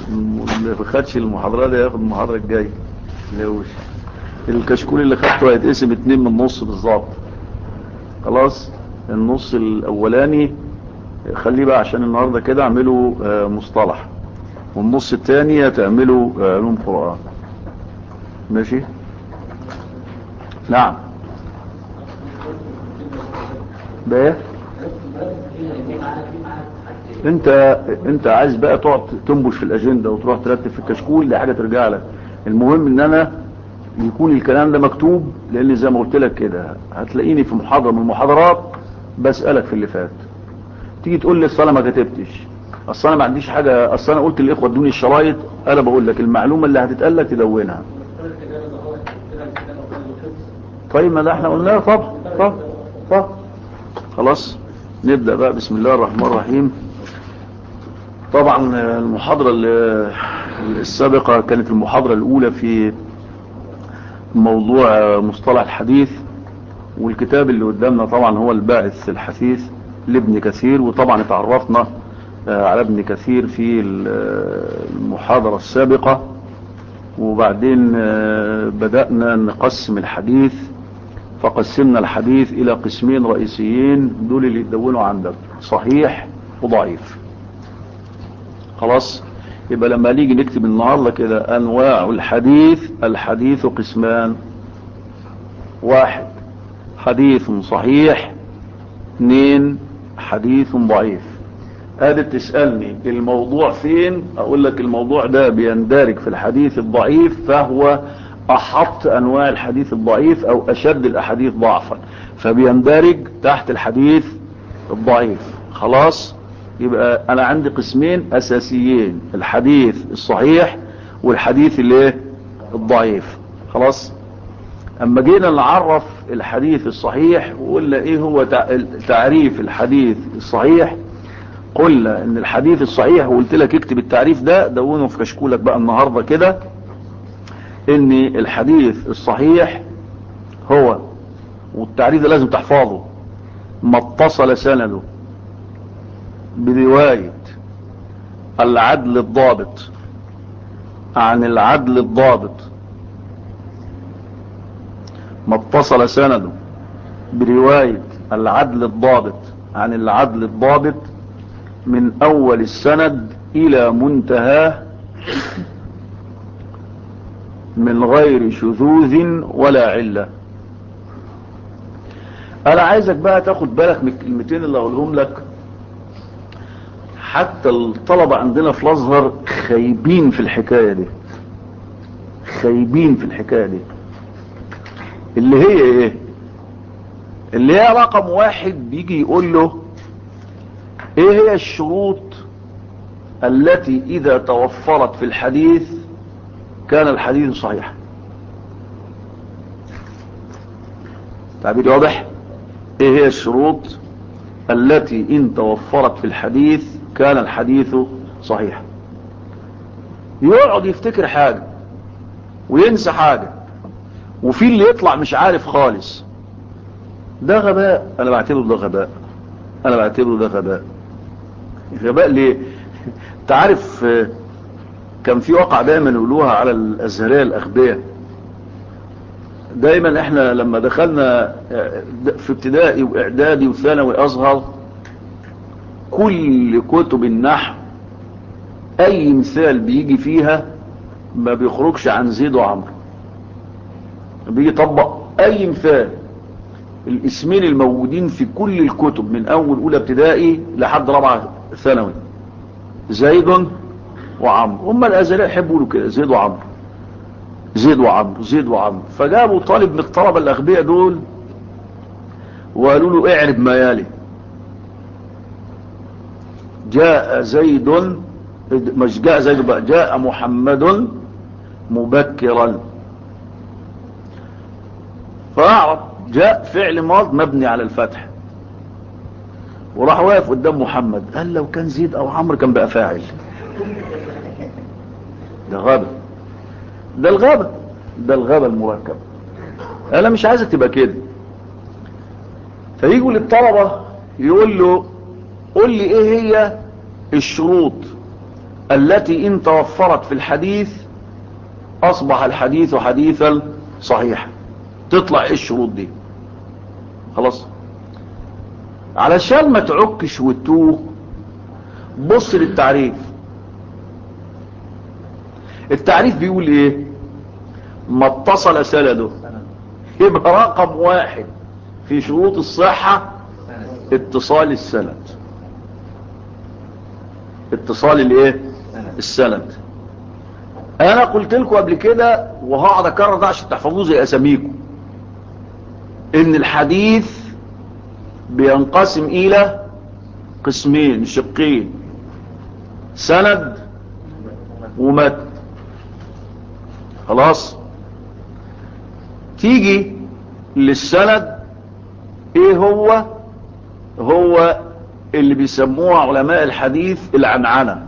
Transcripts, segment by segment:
اللي ما خدش المحاضرة دي هياخد المحاضرة الجاية لوش الكشكول اللي خدته هيتقسم اتنين من النص بالظبط خلاص النص الاولاني خليه بقى عشان النهاردة كده اعمله آه، مصطلح والنص التاني هتعمله آه، علوم قرآن ماشي نعم بايه انت انت عايز بقى تقعد تنبش في الاجنده وتروح ترتب في الكشكول دي حاجه ترجع لك المهم ان انا يكون الكلام ده مكتوب لان زي ما قلت لك كده هتلاقيني في محاضره من المحاضرات بسالك في اللي فات تيجي تقول لي اصل انا ما كتبتش اصل انا ما عنديش حاجه اصل انا قلت للاخوه ادوني الشرايط انا بقول لك المعلومه اللي هتتقال لك تدونها طيب ما ده احنا قلناها طبعا طبعا طبعا خلاص نبدأ بقى بسم الله الرحمن الرحيم طبعا المحاضرة ال- السابقة كانت المحاضرة الأولى في موضوع مصطلح الحديث والكتاب اللي قدامنا طبعا هو الباعث الحثيث لابن كثير وطبعا اتعرفنا آه، على ابن كثير في ال- المحاضرة السابقة وبعدين آه، بدأنا نقسم الحديث فقسمنا الحديث إلى قسمين رئيسيين دول اللي يتدونوا عندك صحيح وضعيف خلاص يبقى لما نيجي نكتب النهاردة كده أنواع الحديث الحديث قسمان واحد حديث صحيح اثنين حديث ضعيف هذا تسألني الموضوع فين أقول لك الموضوع ده بيندرج في الحديث الضعيف فهو أحط أنواع الحديث الضعيف أو أشد الأحاديث ضعفا فبيندرج تحت الحديث الضعيف خلاص يبقى أنا عندي قسمين أساسيين الحديث الصحيح والحديث الايه الضعيف خلاص اما جينا نعرف الحديث الصحيح وقلنا ايه هو تع- تعريف الحديث الصحيح قلنا ان الحديث الصحيح وقلت لك اكتب التعريف ده دونه في كشكولك بقى النهاردة كده ان الحديث الصحيح هو والتعريف ده لازم تحفظه ما اتصل سنده برواية العدل الضابط عن العدل الضابط ما اتصل سنده برواية العدل الضابط عن العدل الضابط من اول السند الى منتهاه من غير شذوذ ولا علة انا عايزك بقى تاخد بالك من الكلمتين اللي اقولهم لك حتى الطلبة عندنا في الازهر خايبين في الحكاية دي خايبين في الحكاية دي اللي هي ايه اللي هي رقم واحد بيجي يقول له ايه هي الشروط التي اذا توفرت في الحديث كان الحديث صحيح تعبير واضح ايه هي الشروط التي ان توفرت في الحديث كان الحديث صحيح يقعد يفتكر حاجة وينسى حاجة وفي اللي يطلع مش عارف خالص ده غباء انا بعتبره ده غباء انا بعتبره ده غباء غباء ليه تعرف كان في واقع دايما يقولوها على الازهرية الاغبياء دايما احنا لما دخلنا في ابتدائي واعدادي وثانوي ازهر كل كتب النحو اي مثال بيجي فيها ما بيخرجش عن زيد وعمرو بيجي يطبق اي مثال الاسمين الموجودين في كل الكتب من اول اولى ابتدائي لحد رابعه ثانوي زيد وعمرو هم الازهرية يحبوا يقولوا كده زيد وعمرو زيد وعمرو زيد وعمرو فجابوا طالب من الطلبه الاغبياء دول وقالوا له اعرب ما يلي جاء زيد مش جاء زيد بقى جاء محمد مبكرا فاعرف جاء فعل ماض مبني على الفتح وراح واقف قدام محمد قال لو كان زيد او عمرو كان بقى فاعل ده غبا ده الغبا ده الغبا المركب انا مش عايزك تبقى كده فيجوا للطلبة يقول له قول لي ايه هي الشروط التي ان توفرت في الحديث اصبح الحديث حديثا صحيحا تطلع ايه الشروط دي خلاص علشان ما تعكش وتوه بص للتعريف التعريف بيقول ايه ما اتصل سنده يبقى رقم واحد في شروط الصحة اتصال السند اتصال الايه السند انا قلت لكم قبل كده وهقعد اكرر ده عشان تحفظوه زي اساميكم ان الحديث بينقسم الى قسمين شقين سند ومتن خلاص تيجي للسند ايه هو هو اللي بيسموه علماء الحديث العنعنة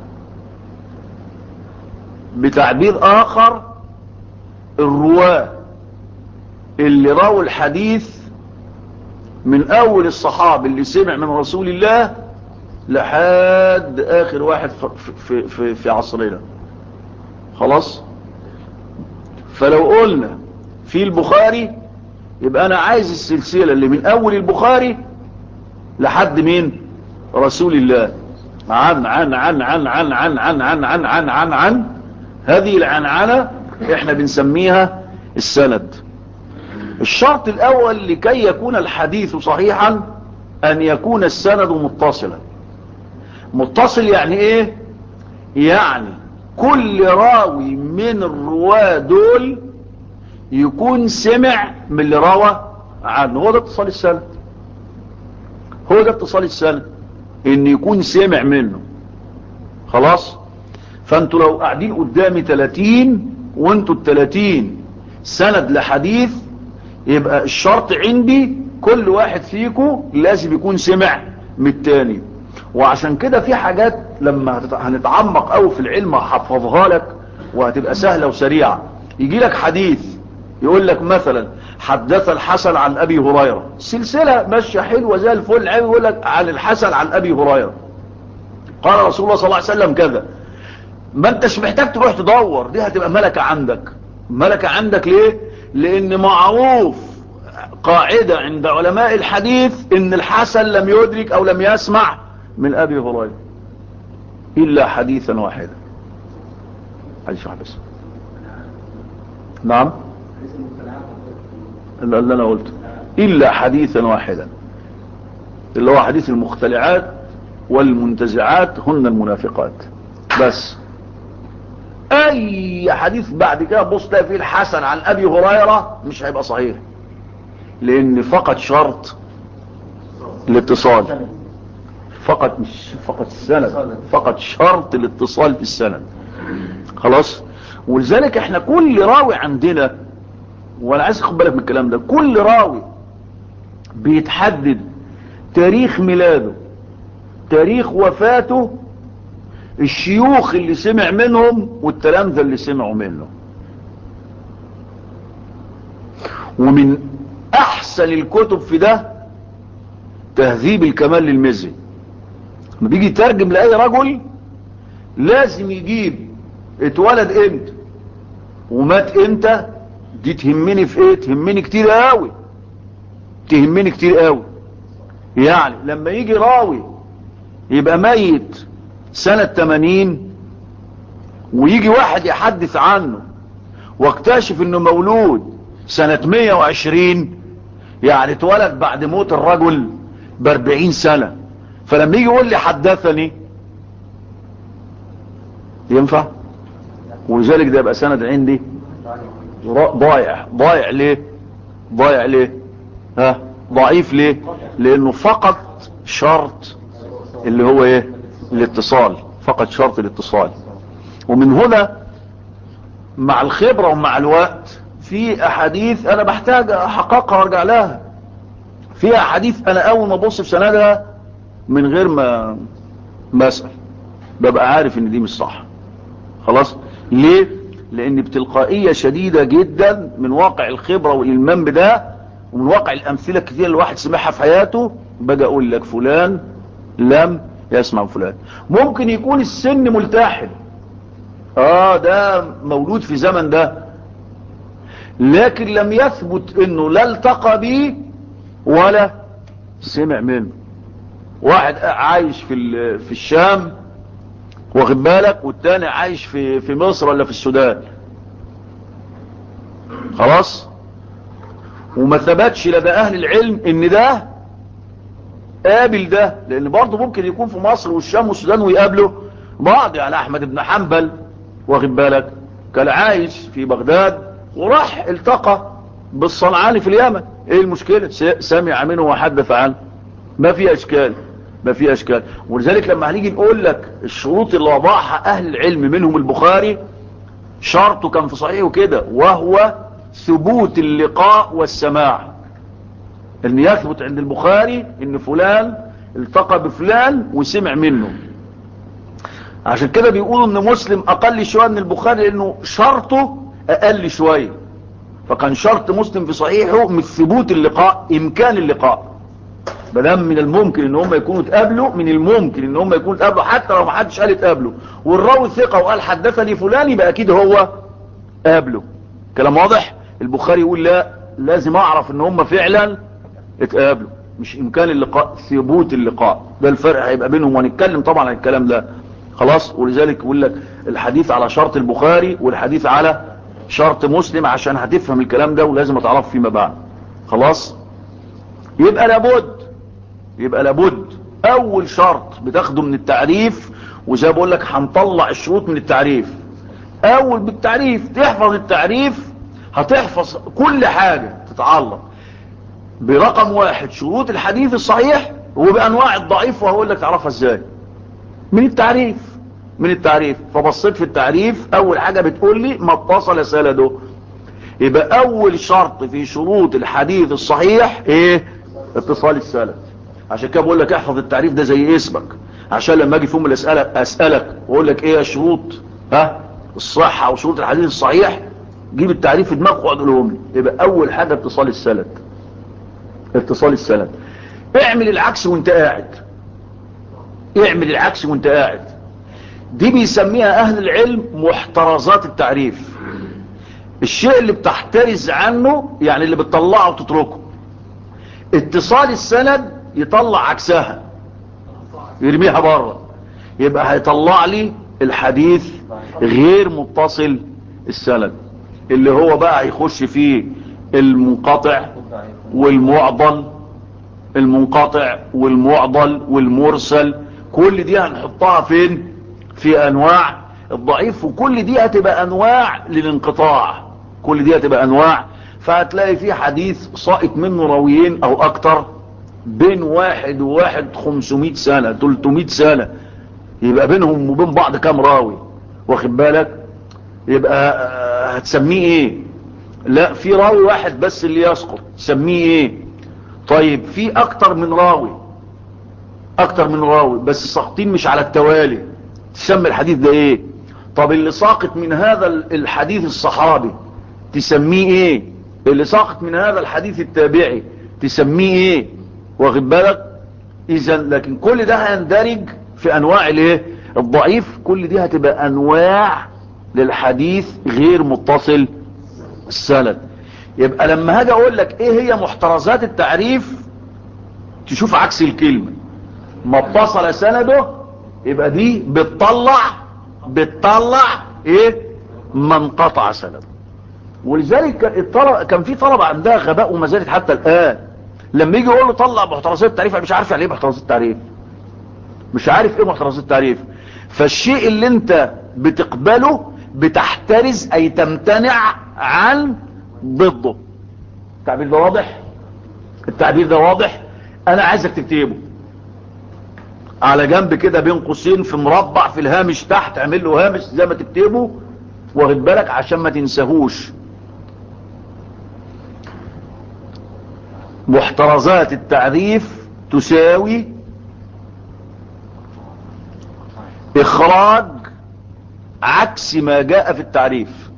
بتعبير اخر الرواة اللي راوا الحديث من اول الصحابة اللي سمع من رسول الله لحد اخر واحد في, في, في, في عصرنا خلاص فلو قلنا في البخاري يبقى انا عايز السلسلة اللي من اول البخاري لحد مين رسول الله عن عن عن عن عن عن عن عن عن عن عن عن هذه العنعنة احنا بنسميها السند الشرط الاول لكي يكون الحديث صحيحا ان يكون السند متصلا متصل يعني ايه يعني كل راوي من الرواه دول يكون سمع من اللي روى عنه هو ده اتصال السند هو ده اتصال السند ان يكون سمع منه خلاص فانتوا لو قاعدين قدامي 30 وانتوا ال 30 سند لحديث يبقى الشرط عندي كل واحد فيكم لازم يكون سمع من التاني وعشان كده في حاجات لما هنتعمق قوي في العلم هحفظها لك وهتبقى سهلة وسريعة يجي لك حديث يقول لك مثلا حدث الحسن عن ابي هريرة سلسلة ماشية حلوة زي الفل عاوي يقول لك عن الحسن عن ابي هريرة قال رسول الله صلى الله عليه وسلم كذا ما انتش محتاج تروح تدور دي هتبقى ملكة عندك ملكة عندك ليه لان معروف قاعدة عند علماء الحديث ان الحسن لم يدرك او لم يسمع من ابي هريرة الا حديثا واحدا حديث واحد بس نعم اللي انا قلته الا حديثا واحدا اللي هو حديث المختلعات والمنتزعات هن المنافقات بس اي حديث بعد كده بص تلاقي فيه الحسن عن ابي هريرة مش هيبقى صحيح لان فقط شرط الاتصال فقط مش فقط السند فقط شرط الاتصال في السند خلاص ولذلك احنا كل راوي عندنا وانا عايز اخد بالك من الكلام ده كل راوي بيتحدد تاريخ ميلاده تاريخ وفاته الشيوخ اللي سمع منهم والتلامذة اللي سمعوا منه ومن احسن الكتب في ده تهذيب الكمال للمزي لما بيجي يترجم لأي رجل لازم يجيب اتولد امتى ومات امتى دي تهمني في ايه تهمني كتير قوي تهمني كتير قوي يعني لما يجي راوي يبقى ميت سنة 80 ويجي واحد يحدث عنه واكتشف انه مولود سنة 120 يعني اتولد بعد موت الرجل باربعين سنة فلما يجي يقول لي حدثني ينفع ولذلك ده يبقى سند عندي ضايع ضايع ليه ضايع ليه ها ضعيف ليه لانه فقط شرط اللي هو ايه الاتصال فقط شرط الاتصال ومن هنا مع الخبرة ومع الوقت في احاديث انا بحتاج احققها وارجع لها في احاديث انا اول ما ابص في سندها من غير ما ما اسال ببقى عارف ان دي مش صح خلاص ليه لان بتلقائية شديدة جدا من واقع الخبرة والالمام بده ومن واقع الامثلة الكثيرة اللي الواحد سمعها في حياته باجي اقول لك فلان لم يسمع فلان ممكن يكون السن ملتحم اه ده مولود في زمن ده لكن لم يثبت انه لا التقى به ولا سمع منه واحد عايش في في الشام واخد بالك والتاني عايش في في مصر ولا في السودان خلاص وما ثبتش لدى اهل العلم ان ده قابل ده لان برضه ممكن يكون في مصر والشام والسودان ويقابله بعض يعني احمد بن حنبل واخد بالك كان عايش في بغداد وراح التقى بالصنعاني في اليمن ايه المشكلة سمع منه وحدث عنه ما في اشكال ما في اشكال ولذلك لما هنيجي نقول لك الشروط اللي وضعها اهل العلم منهم البخاري شرطه كان في صحيحه كده وهو ثبوت اللقاء والسماع ان يثبت عند البخاري ان فلان التقى بفلان وسمع منه عشان كده بيقولوا ان مسلم اقل شوية من البخاري لانه شرطه اقل شوية فكان شرط مسلم في صحيحه من ثبوت اللقاء امكان اللقاء مدام من الممكن ان هم يكونوا اتقابلوا من الممكن ان هم يكونوا اتقابلوا حتى لو ما حدش قال اتقابلوا والراوي ثقة وقال حدثني فلان يبقى اكيد هو قابله كلام واضح البخاري يقول لا لازم اعرف ان هم فعلا اتقابلوا مش امكان اللقاء ثبوت اللقاء ده الفرق هيبقى بينهم وهنتكلم طبعا عن الكلام ده خلاص ولذلك يقول لك الحديث على شرط البخاري والحديث على شرط مسلم عشان هتفهم الكلام ده ولازم تعرف فيما بعد خلاص يبقى لابد يبقى لابد اول شرط بتاخده من التعريف وزي بقول لك هنطلع الشروط من التعريف اول بالتعريف تحفظ التعريف هتحفظ كل حاجة تتعلق برقم واحد شروط الحديث الصحيح وبانواع الضعيف وهقول لك تعرفها ازاي من التعريف من التعريف فبصيت في التعريف اول حاجة بتقول لي ما اتصل سنده يبقى اول شرط في شروط الحديث الصحيح ايه اتصال السند عشان كده بقول لك احفظ التعريف ده زي اسمك عشان لما اجي في يوم الاسئله اسالك واقول لك ايه الشروط ها الصحه وشروط الحديث الصحيح جيب التعريف في دماغك واقعد قولهم لي يبقى اول حاجه اتصال السند اتصال السند اعمل العكس وانت قاعد اعمل العكس وانت قاعد دي بيسميها اهل العلم محترزات التعريف الشيء اللي بتحترز عنه يعني اللي بتطلعه وتتركه اتصال السند يطلع عكسها يرميها بره يبقى هيطلع لي الحديث غير متصل السند اللي هو بقى هيخش فيه المنقطع والمعضل المنقطع والمعضل والمرسل كل دي هنحطها فين في انواع الضعيف وكل دي هتبقى انواع للانقطاع كل دي هتبقى انواع فهتلاقي في حديث ساقط منه راويين او اكتر بين واحد وواحد خمسمائة سنة تلتمائة سنة يبقى بينهم وبين بعض كام راوي واخد بالك يبقى هتسميه ايه لا في راوي واحد بس اللي يسقط تسميه ايه طيب في اكتر من راوي اكتر من راوي بس ساقطين مش على التوالي تسمي الحديث ده ايه طب اللي ساقط من هذا الحديث الصحابي تسميه ايه اللي ساقط من هذا الحديث التابعي تسميه ايه واخد بالك اذا لكن كل ده هيندرج في انواع الايه الضعيف كل دي هتبقى انواع للحديث غير متصل السند يبقى لما هاجي اقول لك ايه هي محترزات التعريف تشوف عكس الكلمة ما اتصل سنده يبقى دي بتطلع بتطلع ايه ما انقطع سنده ولذلك الطلب كان في طلبة عندها غباء وما زالت حتى الآن لما يجي يقول له طلع محترزات التعريف مش عارف يعني ايه محترزات التعريف مش عارف ايه محترزات التعريف فالشيء اللي انت بتقبله بتحترز اي تمتنع عن ضده التعبير ده واضح التعبير ده واضح انا عايزك تكتبه على جنب كده بين قوسين في مربع في الهامش تحت اعمل له هامش زي ما تكتبه واخد بالك عشان ما تنساهوش محترزات التعريف تساوي اخراج عكس ما جاء في التعريف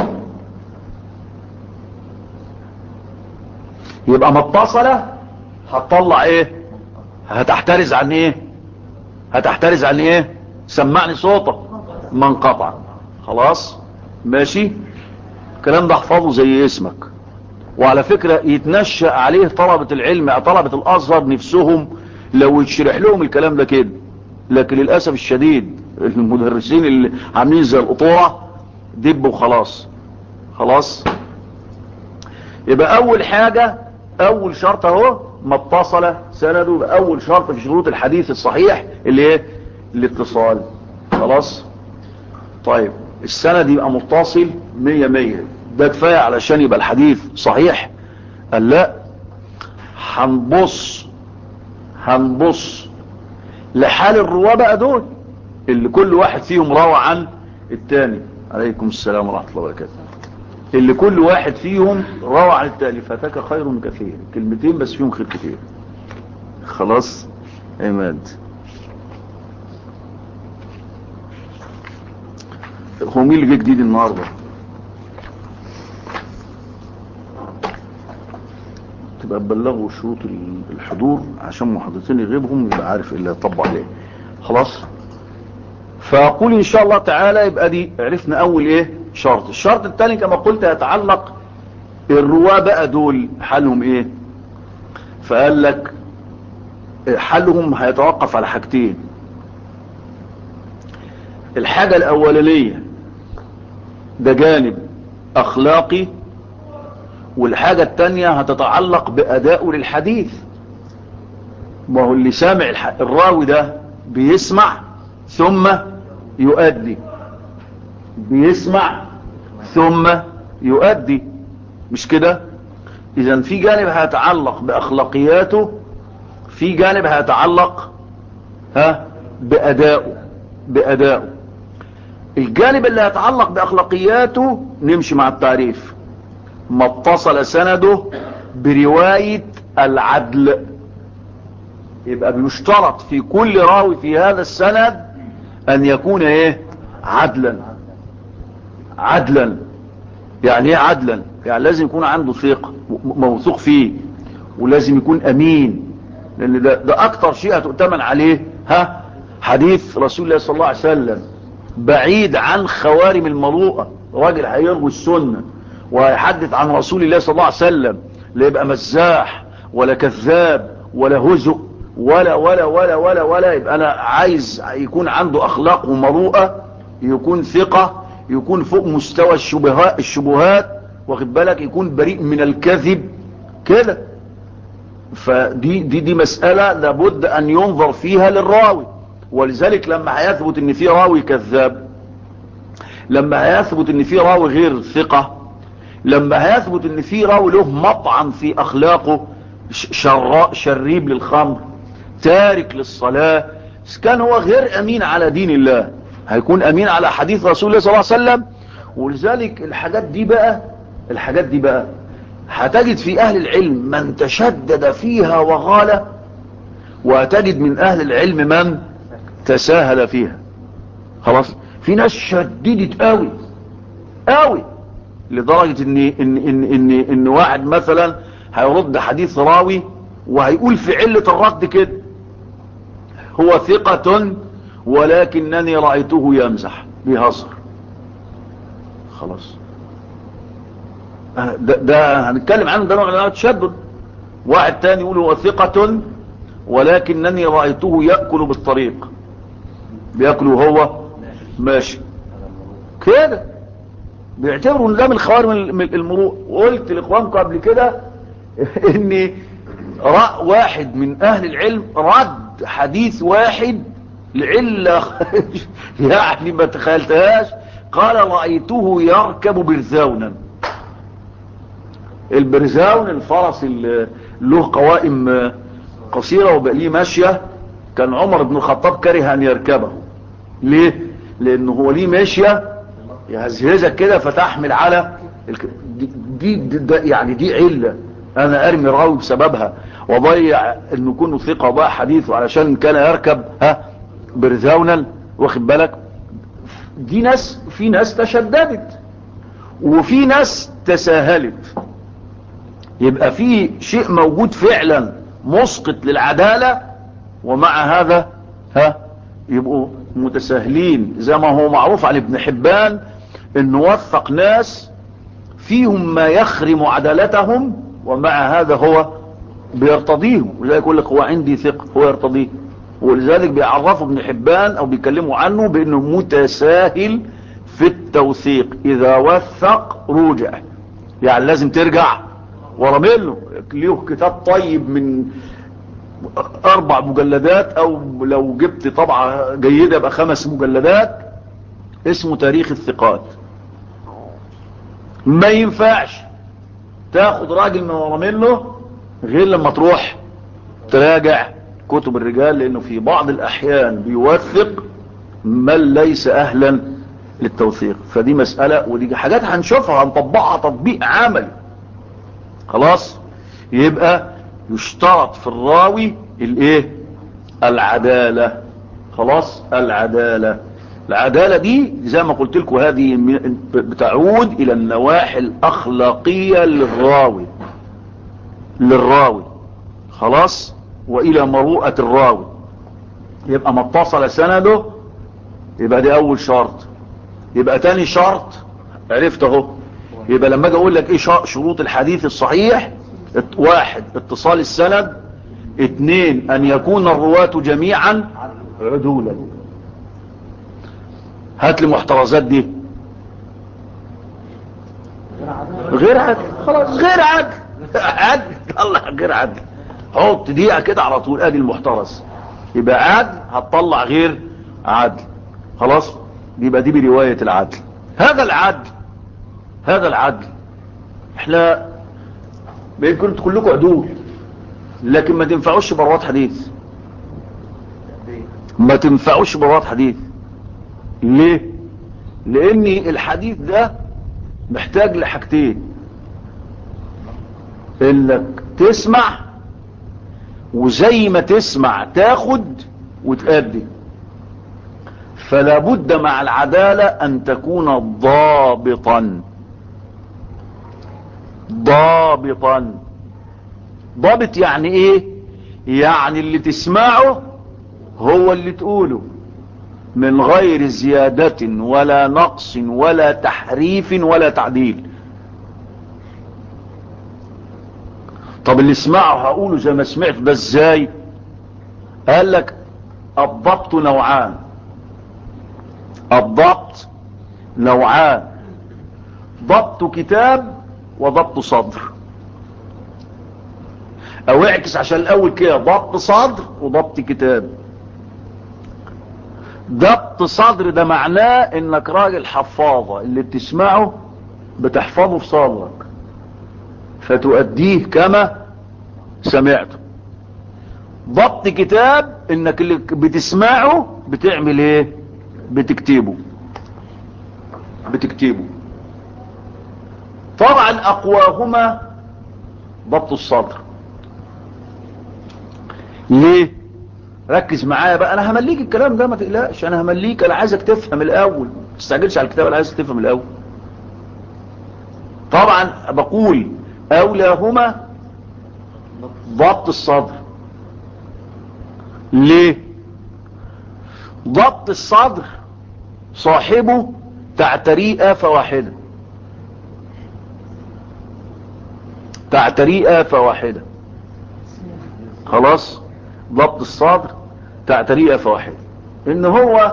يبقى متصلة هتطلع ايه هتحترز عن ايه هتحترز عن ايه سمعني صوتك منقطع خلاص ماشي الكلام ده احفظه زي اسمك وعلى فكرة يتنشأ عليه طلبة العلم طلبة الازهر نفسهم لو يتشرح لهم الكلام ده كده لكن للأسف الشديد المدرسين اللي عاملين زي القطورة دب وخلاص خلاص يبقى اول حاجة اول شرط اهو ما اتصل سنده يبقى اول شرط في شروط الحديث الصحيح اللي ايه الاتصال خلاص طيب السند يبقى متصل مية مية ده كفاية علشان يبقى الحديث صحيح قال لا هنبص هنبص لحال الرواه بقى دول اللي كل واحد فيهم روى عن التاني عليكم السلام ورحمة الله وبركاته اللي كل واحد فيهم روى عن التاني فاتك خير كثير كلمتين بس فيهم خير كثير خلاص عماد هو مين اللي جه جديد النهارده تبقى تبلغوا شروط الحضور عشان محاضرتين يغيبهم يبقى عارف اللي يطبق عليه خلاص فاقول ان شاء الله تعالى يبقى دي عرفنا اول ايه شرط الشرط الثاني كما قلت يتعلق الرواه بقى دول حالهم ايه فقال لك حالهم هيتوقف على حاجتين الحاجة الاولانية ده جانب اخلاقي والحاجة التانية هتتعلق بأدائه للحديث ما هو اللي سامع الراوي ده بيسمع ثم يؤدي بيسمع ثم يؤدي مش كده اذا في جانب هيتعلق باخلاقياته في جانب هيتعلق ها بادائه بادائه الجانب اللي هيتعلق باخلاقياته نمشي مع التعريف ما اتصل سنده برواية العدل يبقى بيشترط في كل راوي في هذا السند ان يكون ايه عدلا عدلا يعني ايه عدلا يعني لازم يكون عنده ثقة موثوق فيه ولازم يكون امين لان ده, ده اكتر شيء هتؤتمن عليه ها حديث رسول الله صلى الله عليه وسلم بعيد عن خوارم المروءة راجل هيروي السنة وهيحدث عن رسول الله صلى الله عليه وسلم لا يبقى مزاح ولا كذاب ولا هزؤ ولا ولا ولا ولا ولا يبقى انا عايز يكون عنده اخلاق ومروءة يكون ثقة يكون فوق مستوى الشبهات الشبهات واخد بالك يكون بريء من الكذب كده فدي دي دي مسألة لابد ان ينظر فيها للراوي ولذلك لما هيثبت ان في راوي كذاب لما هيثبت ان في راوي غير ثقة لما هيثبت ان في راوي له مطعن في اخلاقه شراء شريب للخمر تارك للصلاة كان هو غير امين على دين الله هيكون امين على حديث رسول الله صلى الله عليه وسلم ولذلك الحاجات دي بقى الحاجات دي بقى هتجد في اهل العلم من تشدد فيها وغال وهتجد من اهل العلم من تساهل فيها خلاص في ناس شددت قوي قوي لدرجة ان ان ان ان, إن واحد مثلا هيرد حديث راوي وهيقول في علة الرد كده هو ثقة ولكنني رأيته يمزح بيهزر خلاص ده, ده هنتكلم عنه ده نوع من تشدد واحد تاني يقول هو ثقة ولكنني رأيته يأكل بالطريق بيأكل وهو ماشي كده بيعتبروا ان ده من خوارم المروء وقلت لاخوانكم قبل كده ان رأى واحد من اهل العلم رد حديث واحد لعلة يعني ما تخيلتهاش قال رأيته يركب برزاونا البرزاون الفرس اللي له قوائم قصيرة وبقى ليه ماشية كان عمر بن الخطاب كره ان يركبه ليه لانه هو ليه ماشية يهزهزك كده فتحمل على الك... دي, دي, دي يعني دي علة انا ارمي راوي بسببها وضيع انه يكون ثقة وضيع حديثه علشان كان يركب ها برزاونا واخد بالك دي ناس في ناس تشددت وفي ناس تساهلت يبقى في شيء موجود فعلا مسقط للعدالة ومع هذا ها يبقوا متساهلين زي ما هو معروف عن ابن حبان ان وثق ناس فيهم ما يخرم عدالتهم ومع هذا هو بيرتضيهم ولذلك يقول لك هو عندي ثقة هو يرتضيه ولذلك بيعرفوا ابن حبان او بيكلموا عنه بانه متساهل في التوثيق اذا وثق رجع يعني لازم ترجع ورا منه ليه كتاب طيب من اربع مجلدات او لو جبت طبعة جيدة يبقى خمس مجلدات اسمه تاريخ الثقات ما ينفعش تاخد راجل من ورا منه غير لما تروح تراجع كتب الرجال لانه في بعض الاحيان بيوثق من ليس اهلا للتوثيق فدي مسألة ودي حاجات هنشوفها هنطبقها تطبيق عملي خلاص يبقى يشترط في الراوي الايه العدالة خلاص العدالة العدالة دي زي ما قلت لكم هذه بتعود الى النواحي الاخلاقية للراوي للراوي خلاص والى مروءة الراوي يبقى ما اتصل سنده يبقى دي اول شرط يبقى تاني شرط عرفت اهو يبقى لما اجي اقول لك ايه شروط الحديث الصحيح واحد اتصال السند اثنين ان يكون الرواة جميعا عدولا هات لي محترزات دي غير عدل خلاص غير عدل عدل طلع غير عدل حط دقيقة كده على طول ادي المحترز يبقى عدل هتطلع غير عدل خلاص يبقى دي برواية العدل هذا العدل هذا العدل احنا يمكن كلكم عدول لكن ما تنفعوش بروات حديث ما تنفعوش بروات حديث ليه لان الحديث ده محتاج لحاجتين انك تسمع وزي ما تسمع تاخد وتأدي فلا بد مع العدالة ان تكون ضابطا ضابطا ضابط يعني ايه يعني اللي تسمعه هو اللي تقوله من غير زيادة ولا نقص ولا تحريف ولا تعديل طب اللي اسمعه هقوله زي ما سمعت ده ازاي قال لك الضبط نوعان الضبط نوعان ضبط كتاب وضبط صدر او اعكس عشان الاول كده ضبط صدر وضبط كتاب ضبط صدر ده معناه انك راجل حفاظة اللي بتسمعه بتحفظه في صدرك فتؤديه كما سمعته ضبط كتاب انك اللي بتسمعه بتعمل ايه بتكتبه بتكتبه طبعا اقواهما ضبط الصدر ليه ركز معايا بقى انا همليك الكلام ده ما تقلقش انا همليك انا عايزك تفهم الاول ما تستعجلش على الكتاب انا عايزك تفهم الاول طبعا بقول اولاهما ضبط الصدر ليه ضبط الصدر صاحبه تعتريه آفة واحدة تعتريه آفة واحدة خلاص ضبط الصدر تعتريه آفة واحدة ان هو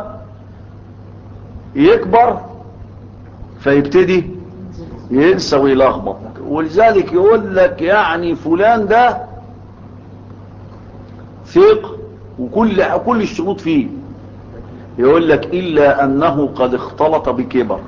يكبر فيبتدي ينسى ويلخبط ولذلك يقول لك يعني فلان ده ثق وكل كل الشروط فيه يقول لك إلا أنه قد اختلط بكبر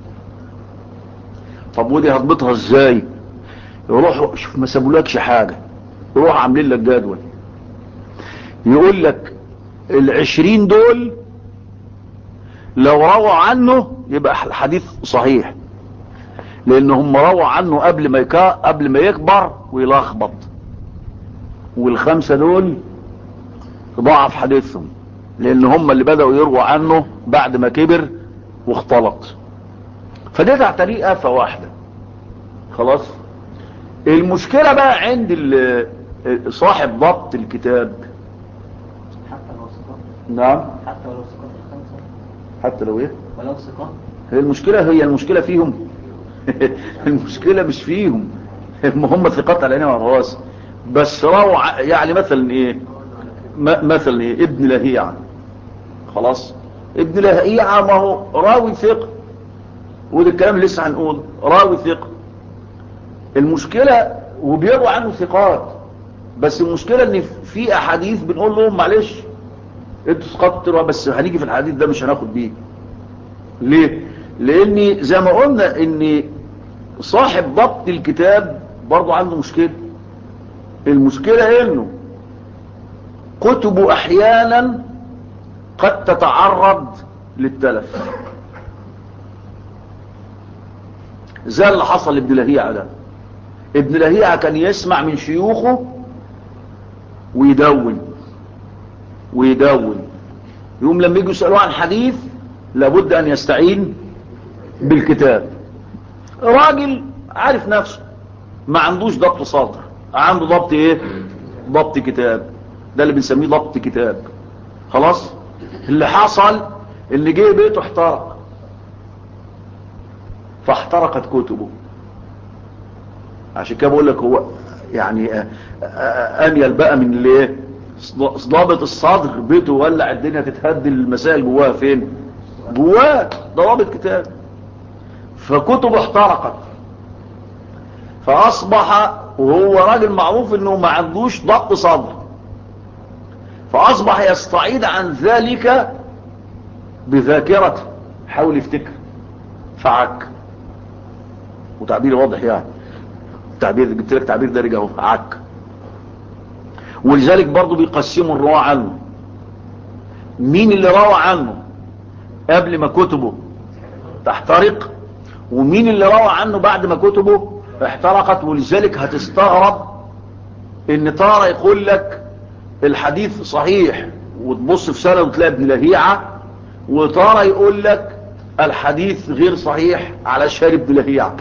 طب ودي هضبطها ازاي يروح شوف ما سابولكش حاجة يروح عاملين لك جدول يقول لك العشرين دول لو رووا عنه يبقى الحديث صحيح لان هم رووا عنه قبل ما يكا قبل ما يكبر ويلخبط والخمسة دول ضعف حديثهم لان هم اللي بدأوا يرووا عنه بعد ما كبر واختلط فده تعتريه آفة واحدة خلاص المشكلة بقى عند صاحب ضبط الكتاب حتى لو ثقات نعم حتى ولو ثقات الخمسة حتى لو ايه ولو ثقات هي المشكلة هي المشكلة فيهم المشكلة مش فيهم هم ثقات على عيني والراس بس روع يعني مثلا ايه مثلا ايه ابن لهيعة خلاص ابن لهيعة ما هو راوي ثقة وده الكلام اللي لسه هنقول راوي ثقة المشكلة وبيروى عنه ثقات بس المشكلة ان في احاديث بنقول لهم معلش انتوا ثقات تروى بس هنيجي في الحديث ده مش هناخد بيه ليه لان زي ما قلنا ان صاحب ضبط الكتاب برضو عنده مشكلة المشكلة انه كتبه احيانا قد تتعرض للتلف زي اللي حصل لابن لهيعة ده ابن لهيعة كان يسمع من شيوخه ويدون ويدون يوم لما يجوا يسألوه عن حديث لابد ان يستعين بالكتاب راجل عارف نفسه ما عندوش ضبط صدر عنده ضبط ايه ضبط كتاب ده اللي بنسميه ضبط كتاب خلاص اللي حصل اللي جه بيته احترق فاحترقت كتبه عشان كده بقول لك هو يعني انيل بقى من الايه ضابط الصدر بيته ولع الدنيا تتهد المسائل جواها فين جواه ضوابط كتاب فكتبه احترقت فاصبح وهو راجل معروف انه ما عندوش ضبط صدر فاصبح يستعيد عن ذلك بذاكرته حاول يفتكر فعك وتعبير واضح يعني تعبير جبت لك تعبير دارج اهو عك ولذلك برضه بيقسموا الرواة عنه مين اللي روى عنه قبل ما كتبه تحترق ومين اللي روى عنه بعد ما كتبه احترقت ولذلك هتستغرب ان تارة يقول لك الحديث صحيح وتبص في سنة وتلاقي ابن لهيعة وتارة يقول لك الحديث غير صحيح على شارب ابن لهيعة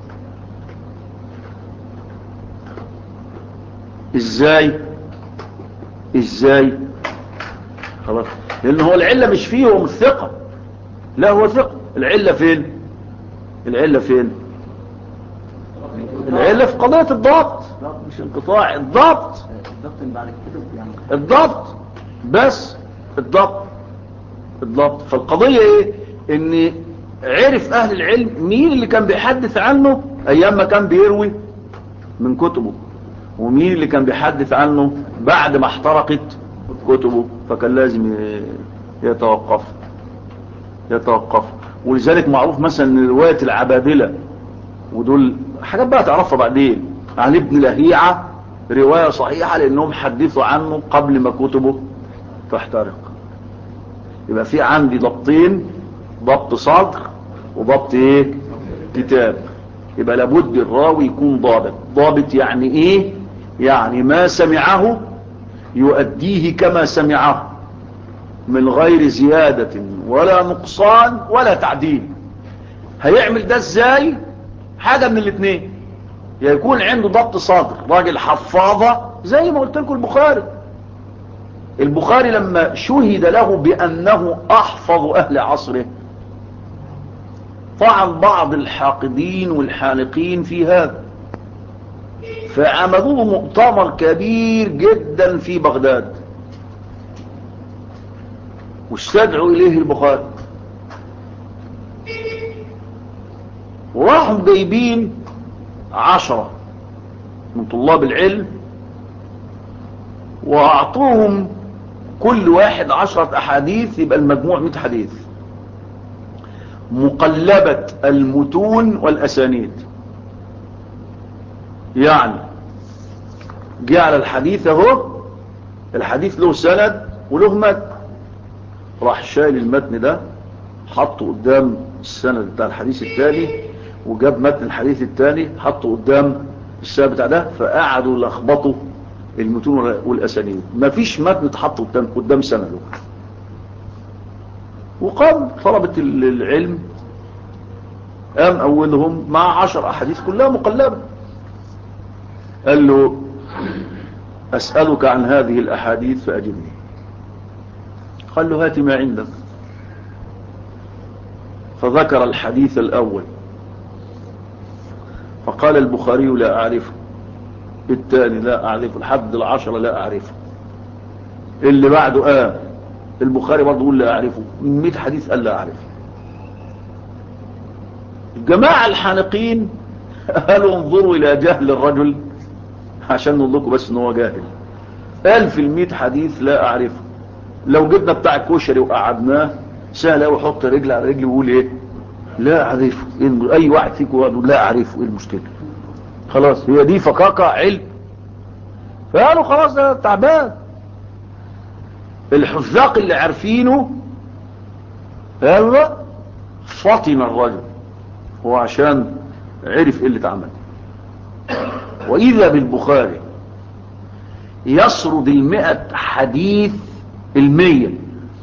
ازاي ازاي خلاص لان هو العلة مش فيه هو مش ثقة لا هو ثقة العلة فين العلة فين العلة في قضية الضبط مش انقطاع الضبط الضبط بعد كده يعني الضبط بس الضبط الضبط فالقضية ايه ان عرف اهل العلم مين اللي كان بيحدث عنه ايام ما كان بيروي من كتبه ومين اللي كان بيحدث عنه بعد ما احترقت كتبه فكان لازم يتوقف يتوقف ولذلك معروف مثلا رواية العبادلة ودول حاجات بقى تعرفها بعدين عن ابن لهيعة رواية صحيحة لانهم حدثوا عنه قبل ما كتبه تحترق يبقى في عندي ضبطين ضبط صدر وضبط ايه كتاب يبقى لابد الراوي يكون ضابط ضابط يعني ايه يعني ما سمعه يؤديه كما سمعه من غير زيادة ولا نقصان ولا تعديل هيعمل ده ازاي حاجة من الاثنين يا يكون عنده ضبط صدر راجل حفاظة زي ما قلت لكم البخاري البخاري لما شهد له بأنه أحفظ أهل عصره طعن بعض الحاقدين والحانقين في هذا فعملوا مؤتمر كبير جدا في بغداد واستدعوا إليه البخاري وراحوا جايبين عشرة من طلاب العلم وأعطوهم كل واحد عشرة أحاديث يبقى المجموع مئة حديث مقلبة المتون والأسانيد يعني جعل الحديث اهو الحديث له سند وله متن راح شايل المتن ده حطه قدام السند بتاع الحديث الثاني وجاب متن الحديث الثاني حطه قدام السند بتاع ده فقعدوا لخبطوا المتون والاسانيد مفيش متن اتحط قدام قدام سنده وقام طلبة العلم قام اولهم مع عشر احاديث كلها مقلبة قال له اسألك عن هذه الاحاديث فاجبني قال له هات ما عندك فذكر الحديث الأول فقال البخاري لا أعرفه الثاني لا أعرفه الحد العشرة لا أعرفه اللي بعده آه البخاري برضه يقول لا أعرفه من 100 حديث قال لا أعرفه الجماعة الحانقين قالوا انظروا إلى جهل الرجل عشان نقول لكم بس ان هو جاهل قال في المئة حديث لا أعرفه لو جبنا بتاع الكشري وقعدناه سهل قوي يحط رجل على رجل ويقول ايه لا اعرفه إيه الم- اي واحد فيكم يقول لا اعرفه ايه المشكله خلاص هي دي فقاقه علم فقالوا خلاص ده تعبان الحذاق اللي عارفينه قالوا لا فطن الرجل هو عشان عرف ايه اللي اتعمل واذا بالبخاري يسرد المئة حديث المية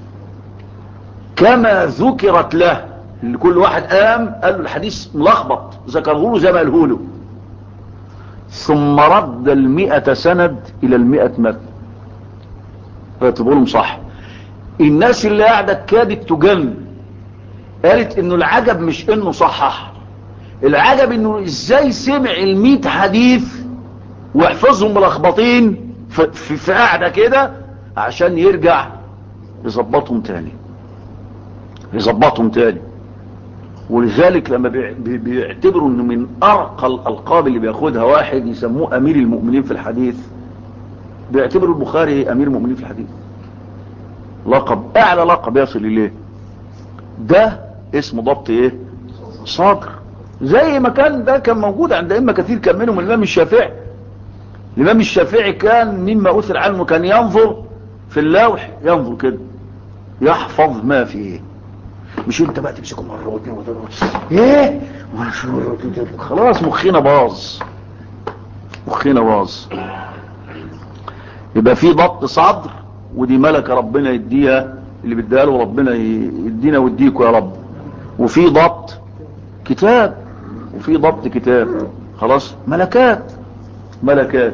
كما ذكرت له اللي كل واحد قام قال له الحديث ملخبط ذكره له زي ما قاله له ثم رد المئة سند الى المئة متن رتبوا لهم صح الناس اللي قاعدة كادت تجن قالت انه العجب مش انه صحح العجب انه ازاي سمع المئة حديث واحفظهم ملخبطين في, في, في قاعدة كده عشان يرجع يظبطهم تاني يظبطهم تاني ولذلك لما بيع- بي- بيعتبروا انه من ارقى الالقاب اللي بياخدها واحد يسموه امير المؤمنين في الحديث بيعتبروا البخاري امير المؤمنين في الحديث لقب اعلى لقب يصل اليه ده اسمه ضبط ايه صدر زي ما كان ده كان موجود عند ائمه كثير كان منهم الامام الشافعي الامام الشافعي كان مما اثر عنه كان ينظر في اللوح ينظر كده يحفظ ما فيه مش انت بقى تمسكه مره واثنين وثلاثه ايه خلاص مخنا باظ مخنا باظ يبقى في ضبط صدر ودي ملكه ربنا يديها اللي بيديها له ربنا يدينا ويديكوا يا رب وفي ضبط كتاب وفي ضبط كتاب خلاص ملكات ملكات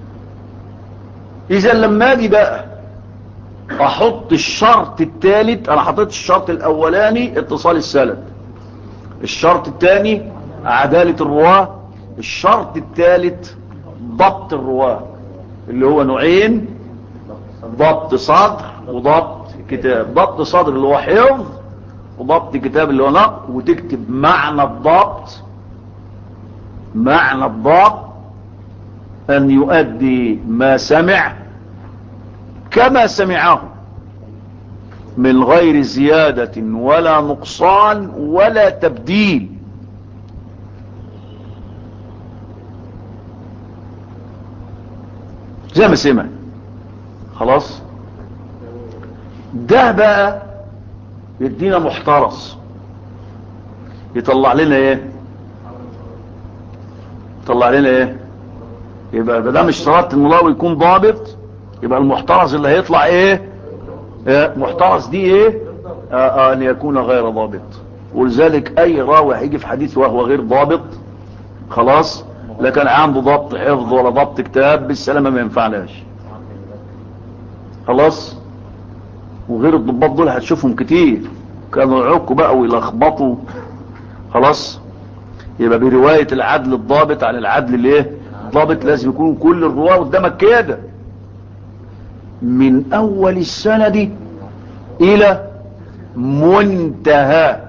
اذا لما اجي بقى احط الشرط الثالث انا حطيت الشرط الاولاني اتصال السند الشرط الثاني عدالة الرواه الشرط الثالث ضبط الرواه اللي هو نوعين ضبط صدر وضبط كتاب ضبط صدر اللي هو حفظ وضبط كتاب اللي هو نقل وتكتب معنى الضبط معنى الضبط ان يؤدي ما سمع كما سمعه من غير زيادة ولا نقصان ولا تبديل زي ما سمع خلاص ده بقى يدينا محترس يطلع لنا ايه يطلع لنا ايه يبقى ده مش شرط ان الله يكون ضابط يبقى المحترز اللي هيطلع ايه آه، محترز دي ايه آه آه ان يكون غير ضابط ولذلك اي راوي هيجي في حديث وهو غير ضابط خلاص لا كان عنده ضبط حفظ ولا ضبط كتاب بالسلامة ما ينفعناش خلاص وغير الضباط دول هتشوفهم كتير كانوا يعكوا بقى ويلخبطوا خلاص يبقى برواية العدل الضابط عن العدل الايه الضابط لازم يكون كل الرواه قدامك كده من اول السند الى منتهى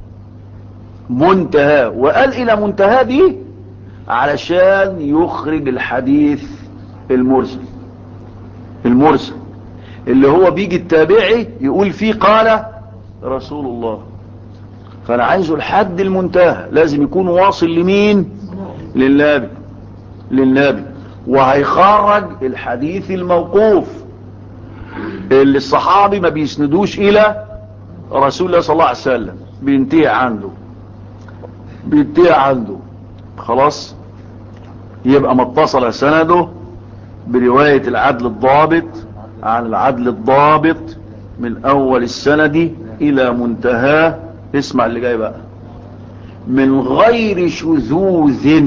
منتهى وقال الى منتهى دي علشان يخرج الحديث المرسل المرسل اللي هو بيجي التابعي يقول فيه قال رسول الله فانا عايزه الحد المنتهى لازم يكون واصل لمين للنبي للنبي وهيخرج الحديث الموقوف اللي الصحابي ما بيسندوش الى رسول الله صلى الله عليه وسلم بينتهي عنده بينتهي عنده خلاص يبقى ما اتصل سنده برواية العدل الضابط عن العدل الضابط من اول السند الى منتهاه اسمع اللي جاي بقى من غير شذوذ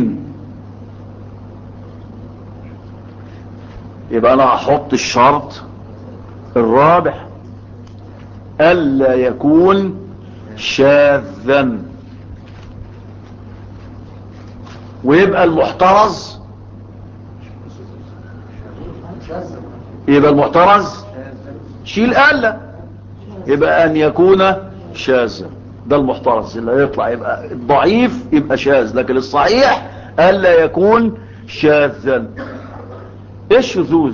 يبقى انا هحط الشرط الرابع الا يكون شاذا ويبقى المحترز يبقى المحترز شيل قلة يبقى ان يكون شاذا ده المحترز اللي هيطلع يبقى الضعيف يبقى شاذ لكن الصحيح الا يكون شاذا ايش شذوذ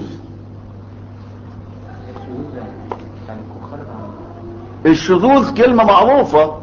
يعني يكون خارج عن الشذوذ كلمة معروفة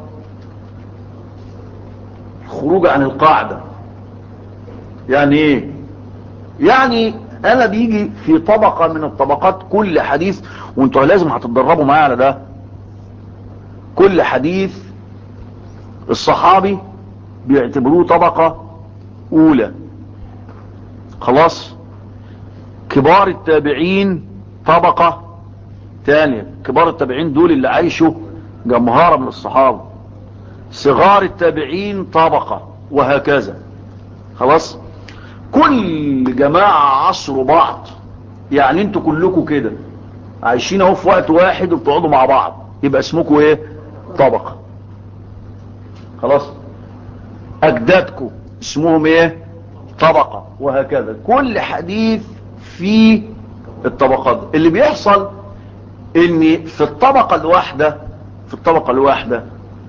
خروج عن القاعدة يعني ايه يعني انا بيجي في طبقة من الطبقات كل حديث وانتوا لازم هتتدربوا معايا على ده كل حديث الصحابي بيعتبروه طبقة اولى خلاص كبار التابعين طبقة تانية كبار التابعين دول اللي عايشوا جمهارة من الصحابة صغار التابعين طبقة وهكذا خلاص كل جماعة عصروا بعض يعني انتوا كلكم كده عايشين اهو في وقت واحد وبتقعدوا مع بعض يبقى اسمكم ايه طبقة خلاص اجدادكم اسمهم ايه طبقة وهكذا كل حديث في الطبقات اللي بيحصل ان في الطبقة الواحدة في الطبقة الواحدة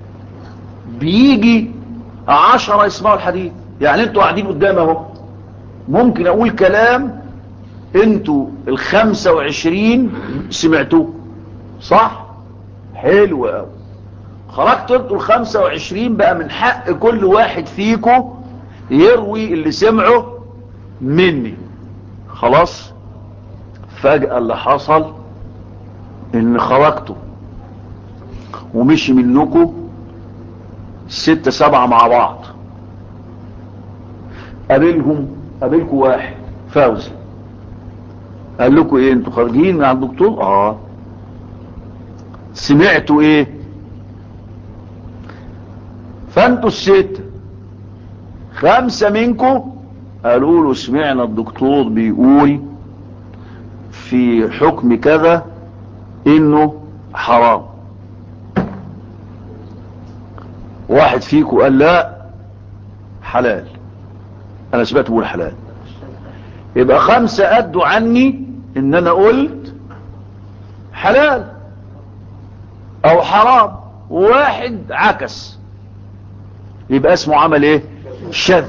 بيجي عشرة يسمعوا الحديث يعني انتوا قاعدين قدام اهو ممكن اقول كلام انتوا الخمسة وعشرين سمعتوه صح حلو قوي خرجت انتوا الخمسة وعشرين بقى من حق كل واحد فيكم يروي اللي سمعه مني خلاص فجأة اللي حصل ان خرجتوا ومشي منكم ستة سبعة مع بعض قابلهم قابلكم واحد فوزي قال لكم ايه انتوا خارجين مع الدكتور اه سمعتوا ايه فانتوا الستة خمسة منكم قالوا له سمعنا الدكتور بيقول في حكم كذا انه حرام واحد فيكم قال لا حلال انا سمعت بقول حلال يبقى خمسة ادوا عني ان انا قلت حلال او حرام واحد عكس يبقى اسمه عمل ايه شذ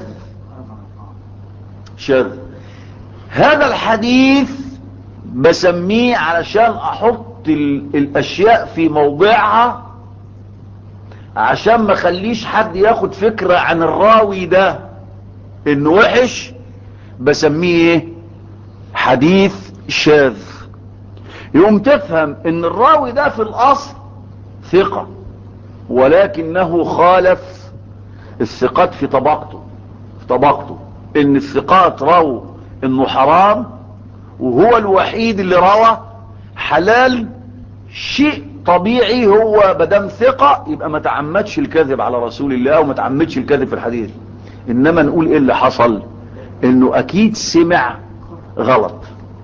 شذ هذا الحديث بسميه علشان احط ال- الاشياء في موضعها عشان ما خليش حد ياخد فكرة عن الراوي ده انه وحش بسميه ايه حديث شاذ يقوم تفهم ان الراوي ده في الاصل ثقة ولكنه خالف الثقات في طبقته في طبقته ان الثقات رووا انه حرام وهو الوحيد اللي روى حلال شيء طبيعي هو بدم ثقة يبقى ما تعمدش الكذب على رسول الله وما تعمدش الكذب في الحديث انما نقول ايه اللي حصل انه اكيد سمع غلط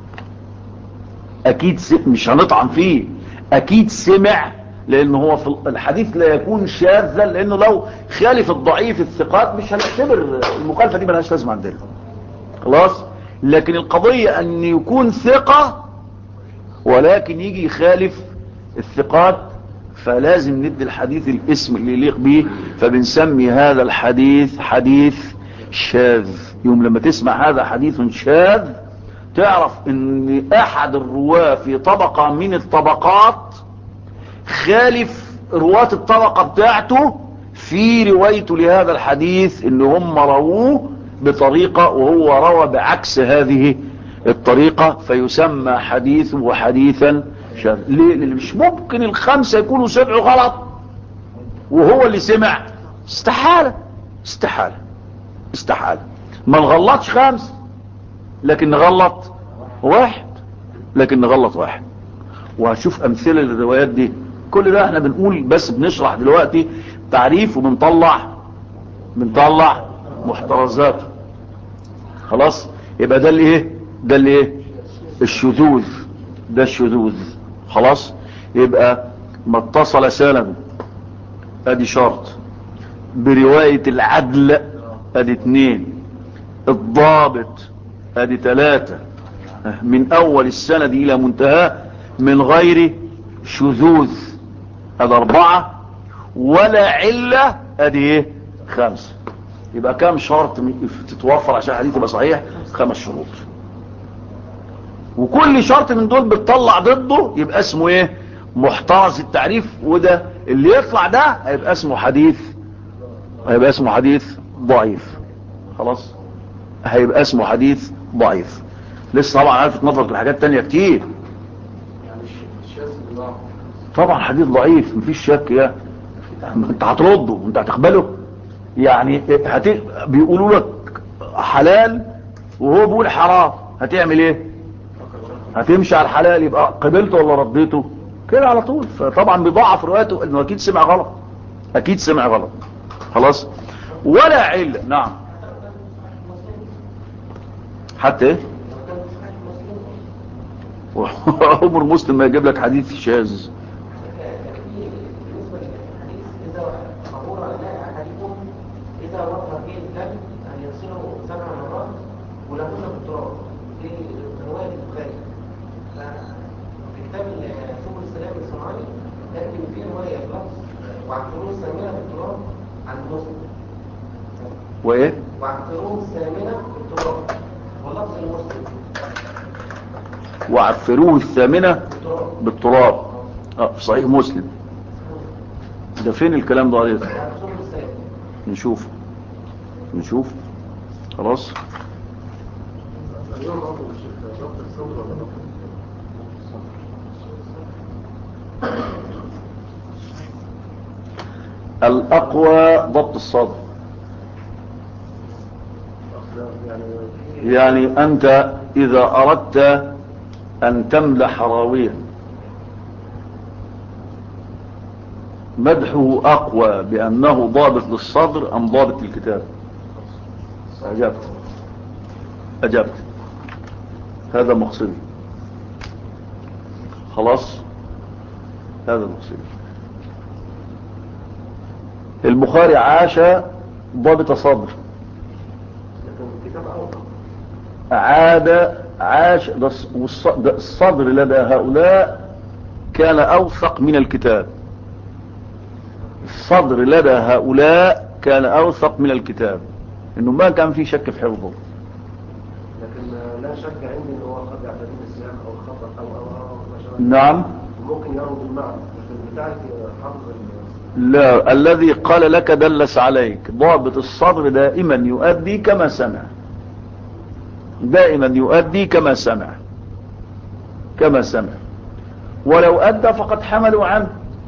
اكيد سمع مش هنطعن فيه اكيد سمع لان هو في الحديث لا يكون شاذا لانه لو خالف الضعيف الثقات مش هنعتبر المخالفة دي ملهاش لازمه عندنا خلاص لكن القضية ان يكون ثقة ولكن يجي يخالف الثقات فلازم ندي الحديث الاسم اللي يليق به فبنسمي هذا الحديث حديث شاذ يوم لما تسمع هذا حديث شاذ تعرف ان احد الرواه في طبقة من الطبقات خالف رواة الطبقة بتاعته في روايته لهذا الحديث ان هم رووه بطريقة وهو روى بعكس هذه الطريقة فيسمى حديثه حديثا شاذ ليه لان مش ممكن الخمسة يكونوا سمعوا غلط وهو اللي سمع استحالة استحالة استحالة ما نغلطش خمس لكن نغلط واحد لكن نغلط واحد وهشوف امثلة للروايات دي كل ده احنا بنقول بس بنشرح دلوقتي تعريف وبنطلع بنطلع محترزات خلاص يبقى ده الايه ده الايه الشذوذ ده الشذوذ خلاص يبقى ما اتصل سنده ادي شرط برواية العدل ادي اتنين الضابط ادي تلاتة من اول السند الى منتهى من غير شذوذ ادي اربعة ولا علة ادي ايه خمسة يبقى كام شرط تتوفر عشان الحديث يبقى صحيح خمس شروط وكل شرط من دول بتطلع ضده يبقى اسمه ايه محترز التعريف وده اللي يطلع ده هيبقى اسمه حديث هيبقى اسمه حديث ضعيف خلاص هيبقى اسمه حديث ضعيف لسه طبعا عارف تنظر لحاجات تانية كتير يعني الشاذ بالله طبعا حديث ضعيف مفيش شك يا انت هترده انت هتقبله يعني هت... بيقولوا لك حلال وهو بيقول حرام هتعمل ايه هتمشي على الحلال يبقى قبلته ولا رديته كده على طول فطبعا بيضاعف روايته انه اكيد سمع غلط اكيد سمع غلط خلاص ولا علة نعم حتى ايه عمر مسلم ما يجيب لك حديث شاذ بالنسبة للحديث إذا قبول لا أحدكم إذا وقع فيه الدم أن يغسله سبع مرات ولهن بالتراب في رواية البخاري في كتاب سبل السلام الصنعاني تأتي فيه رواية بلفظ واعتروه الثامنة بالتراب عن مسلم وايه واعتروه الثامنة بالتراب واللفظ المسلم وعفروه الثامنة بالتراب بالتراب اه في صحيح مسلم ده فين الكلام ده عليه سبل السلام نشوف نشوف خلاص اليوم أفضل الشيخ ضبط الصدر ولا ضبط الأقوى ضبط الصدر الصدر؟ يعني يعني أنت إذا أردت أن تمدح راويا مدحه أقوى بأنه ضابط للصدر أم ضابط للكتاب أجبت أجبت هذا مقصدي خلاص هذا مقصدي البخاري عاش ضابط صدر لكن الكتاب أوضح عاد عاش ده الص- والص- ده الصدر لدى هؤلاء كان أوثق من الكتاب الصدر لدى هؤلاء كان أوثق من الكتاب إنه ما كان في شك في حفظه لكن لا شك عندي ان هو قد يعتمد السياق او الخطا او او او ما شابه نعم ممكن يروي بالمعنى لكن بتاعك حافظ ال- لا الذي قال لك دلس عليك ضابط الصدر دائما يؤدي كما سمع دائما يؤدي كما سمع كما سمع ولو أدى فقد حملوا عنه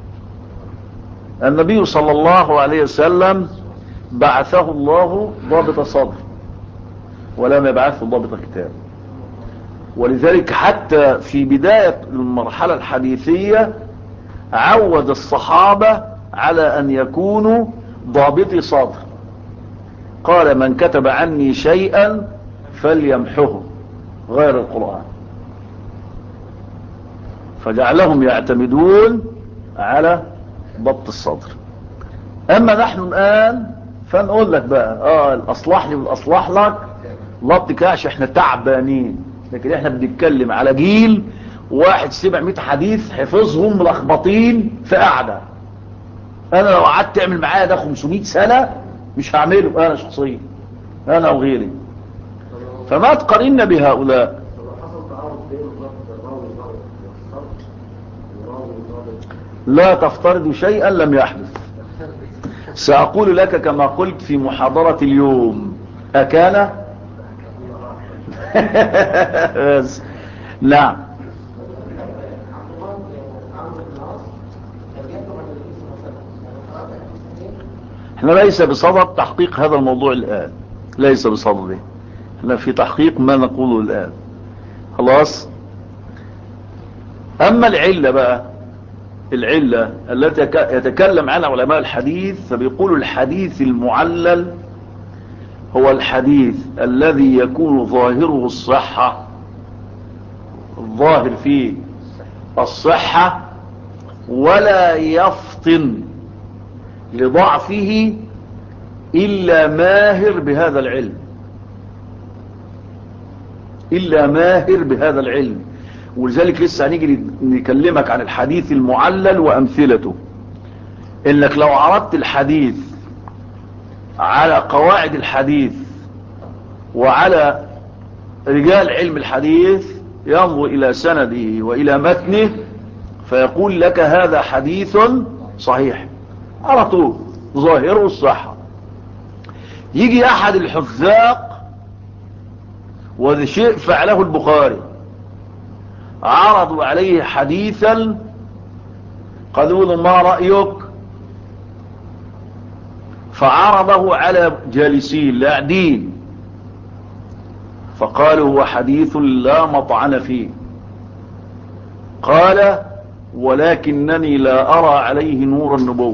النبي صلى الله عليه وسلم بعثه الله ضابط صدر ولم يبعثه ضابط كتاب ولذلك حتى في بداية المرحلة الحديثية عود الصحابة على أن يكونوا ضابطي صدر قال من كتب عني شيئا فليمحه غير القرآن فجعلهم يعتمدون على ضبط الصدر أما نحن الآن فنقول لك بقى آه الأصلح لي والأصلح لك ضبط كاش احنا تعبانين لكن احنا بنتكلم على جيل واحد سمع 100 حديث حفظهم ملخبطين في قعده انا لو قعدت تعمل معايا ده 500 سنه مش هعمله انا شخصيا انا وغيري فما تقارن بهؤلاء طب لو حصل تعارض بين ضبط الراوي ضابط الصدر وراوي ضابط لا تفترض شيئا لم يحدث سأقول لك كما قلت في محاضرة اليوم أكان بس. نعم عبد الله عمرو بن العاص كان يكتب عن النبي صلى الله عليه وسلم يعني قرأت حديثين احنا ليس بصدد تحقيق هذا الموضوع الآن ليس بصدده احنا في تحقيق ما نقوله الآن خلاص أما العلة بقى العلة التي يك- يتكلم عنها علماء الحديث فبيقولوا الحديث المعلل هو الحديث الذي يكون ظاهره الصحة الظاهر فيه الصحة ولا يفطن لضعفه إلا ماهر بهذا العلم إلا ماهر بهذا العلم ولذلك لسه هنيجي نكلمك عن الحديث المعلل وأمثلته إنك لو عرضت الحديث على قواعد الحديث وعلى رجال علم الحديث ينظر إلى سنده وإلى متنه فيقول لك هذا حديث صحيح على طول ظاهره الصحة يجي أحد الحفاق وهذا شيء فعله البخاري عرضوا عليه حديثا قالوا له ما رأيك فعرضه على جالسين لاعدين فقالوا هو حديث لا مطعن فيه قال ولكنني لا أرى عليه نور النبوة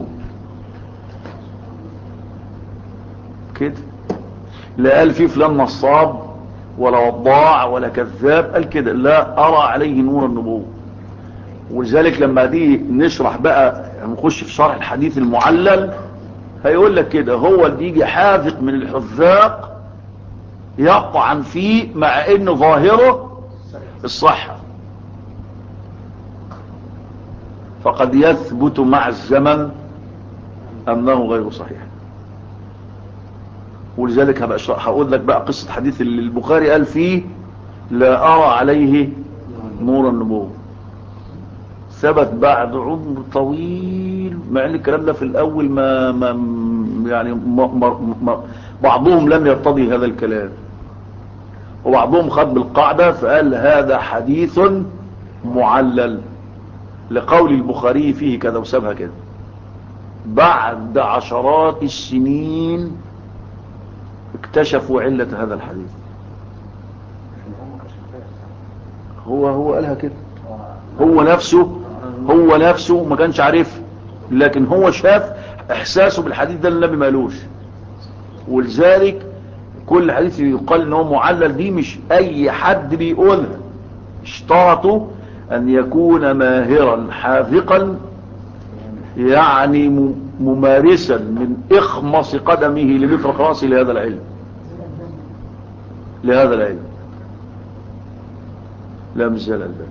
كده لا قال فيه فلان نصاب ولا وضاع ولا كذاب قال كده لا أرى عليه نور النبوة ولذلك لما دي نشرح بقى نخش في شرح الحديث المعلل هيقول لك كده هو اللي يجي حاذق من الحذاق يطعن فيه مع ان ظاهره الصحة فقد يثبت مع الزمن انه غير صحيح ولذلك هبقى هقول لك بقى قصة حديث اللي البخاري قال فيه لا ارى عليه نور النبوة ثبت بعد عمر طويل مع ان الكلام ده في الاول ما, ما يعني ما ما ما بعضهم لم يرتضي هذا الكلام وبعضهم خد بالقاعدة فقال هذا حديث معلل لقول البخاري فيه كذا وسابها كده بعد عشرات السنين اكتشفوا علة هذا الحديث هو هو قالها كده هو نفسه هو نفسه ما كانش عارف لكن هو شاف احساسه بالحديث ده النبي ما قالوش ولذلك كل حديث يقال ان هو معلل دي مش اي حد بيقولها اشترطوا ان يكون ماهرا حاذقا يعني ممارسا من اخمص قدمه لمفرق راسه لهذا العلم لهذا العلم لا مش زي الالباني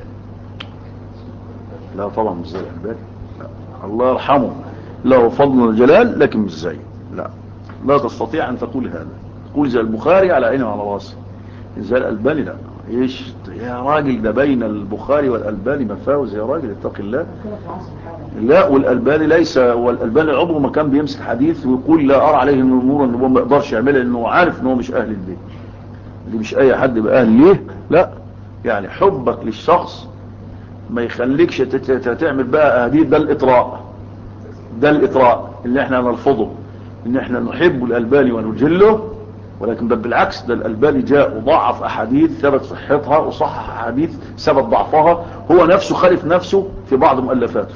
لا طبعا مش زي الالباني الله يرحمه له فضل الجلال لكن مش زي لا لا تستطيع ان تقول هذا تقول زي البخاري على عيني وعلى راسي زي الالباني لا ايش يا راجل ده بين البخاري والالباني مفاوز يا راجل اتق الله لا والالباني ليس والالباني عمره ما كان بيمسك حديث ويقول لا ارى عليه النور انه ما يقدرش يعملها لانه عارف ان هو مش اهل البيت دي مش اي حد يبقى اهل ليه لا يعني حبك للشخص ما يخليكش تعمل بقى هديد ده الاطراء ده الاطراء اللي احنا نرفضه ان احنا نحب الالباني ونجله ولكن بل بالعكس ده الالباني جاء وضعف احاديث ثبت صحتها وصحح احاديث ثبت ضعفها هو نفسه خالف نفسه في بعض مؤلفاته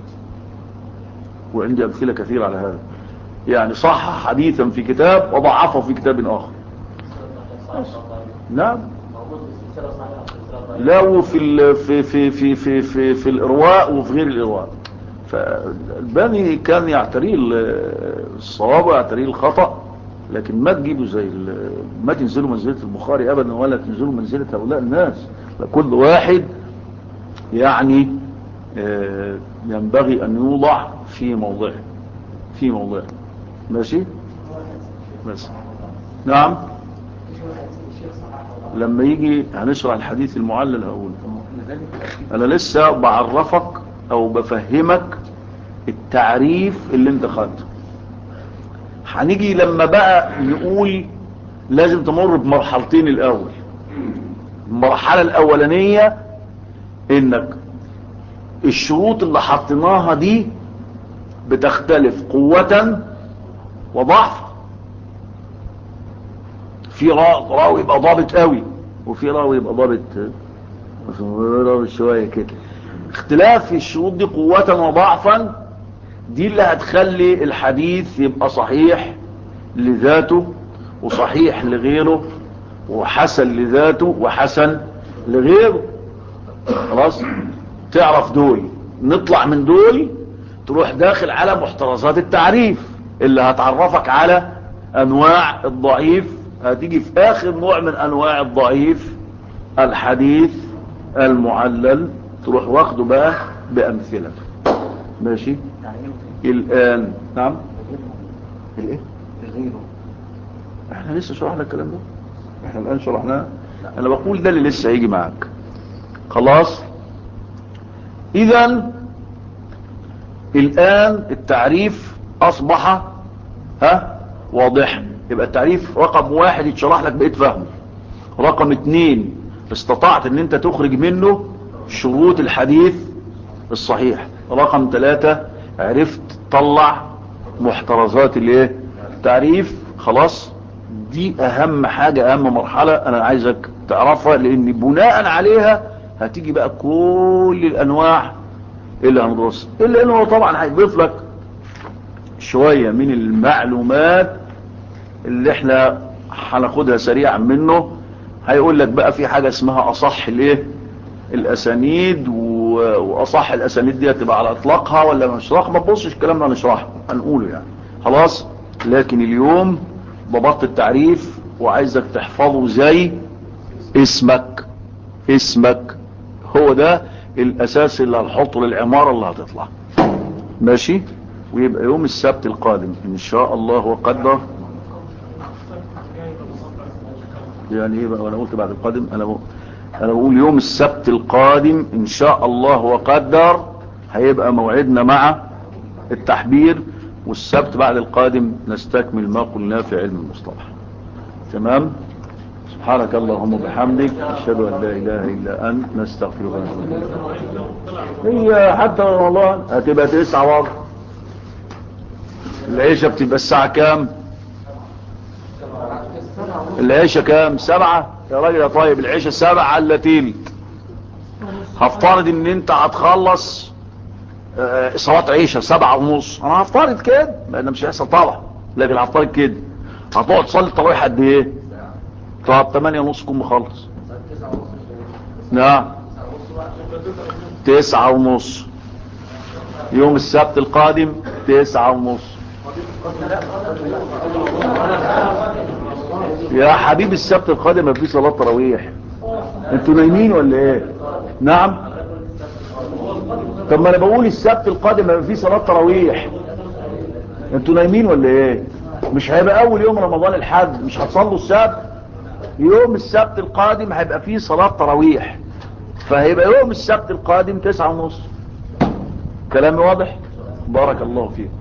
وعندي امثله كثيره على هذا يعني صحح حديثا في كتاب وضعفه في كتاب اخر نعم لا وفي ال في في في في في, في الارواء وفي غير الارواء فالباني كان يعتريه الصواب ويعتريه الخطأ لكن ما تجيبوا زي ما تنزلوا منزلة البخاري ابدا ولا تنزلوا منزلة هؤلاء الناس كل واحد يعني ينبغي ان يوضع في موضعه في موضعه ماشي ماشي نعم لما يجي هنشرح الحديث المعلل هقول انا لسه بعرفك او بفهمك التعريف اللي انت خدته هنيجي لما بقى نقول لازم تمر بمرحلتين الاول المرحلة الاولانية انك الشروط اللي حطيناها دي بتختلف قوة وضعف في راوي يبقى ضابط قوي وفي راوي يبقى ضابط ضابط شوية كده اختلاف في الشروط دي قوة وضعفا دي اللي هتخلي الحديث يبقى صحيح لذاته وصحيح لغيره وحسن لذاته وحسن لغيره خلاص تعرف دول نطلع من دول تروح داخل على محترزات التعريف اللي هتعرفك على انواع الضعيف هتيجي في اخر نوع من انواع الضعيف الحديث المعلل تروح واخده بقى بامثله ماشي الان نعم الايه غيره احنا لسه شرحنا الكلام ده احنا الان شرحناه انا بقول ده اللي لسه هيجي معاك خلاص اذا الان التعريف اصبح ها واضح يبقى التعريف رقم واحد يتشرح لك بقيت فهمه رقم اتنين استطعت ان انت تخرج منه شروط الحديث الصحيح رقم ثلاثة عرفت تطلع محترزات الايه تعريف خلاص دي اهم حاجة اهم مرحلة انا عايزك تعرفها لان بناء عليها هتيجي بقى كل الانواع اللي هندرسها الا انه طبعا هيضيف لك شوية من المعلومات اللي احنا هناخدها سريعا منه هيقول لك بقى في حاجة اسمها اصح الايه الاسانيد و- واصح الاسانيد دي هتبقى على اطلاقها ولا مش اطلاقها ما تبصش الكلام ده هنشرحه هنقوله يعني خلاص لكن اليوم ضبطت التعريف وعايزك تحفظه زي اسمك اسمك هو ده الاساس اللي هنحطه للعمارة اللي هتطلع ماشي ويبقى يوم السبت القادم ان شاء الله وقدر يعني ايه بقى وانا قلت بعد القادم انا بقول انا بقول يوم السبت القادم ان شاء الله وقدر هيبقى موعدنا مع التحبير والسبت بعد القادم نستكمل ما قلناه في علم المصطلح تمام سبحانك اللهم وبحمدك اشهد ان لا اله الا انت نستغفرك ونتوب إليك. هي حتى والله هتبقى تسعة برضه العيشة بتبقى الساعة كام العيشة كام سبعة يا راجل يا طيب العيشة سبعة الا تلت هفترض ان انت هتخلص آه، صلاة عيشة سبعة ونص انا هفترض كده لان مش هيحصل طبعا لكن هفترض كده هتقعد تصلي التراويح قد ايه طب 8 ونص تكون مخلص نعم تسعة ونص يوم السبت القادم تسعة ونص يا حبيبي السبت القادم ما فيش صلاة تراويح انتوا نايمين ولا ايه نعم طب ما انا بقول السبت القادم ما فيش صلاة تراويح انتوا نايمين ولا ايه مش هيبقى اول يوم رمضان الحد مش هتصلوا السبت يوم السبت القادم هيبقى فيه صلاة تراويح فهيبقى يوم السبت القادم تسعة ونص كلامي واضح بارك الله فيك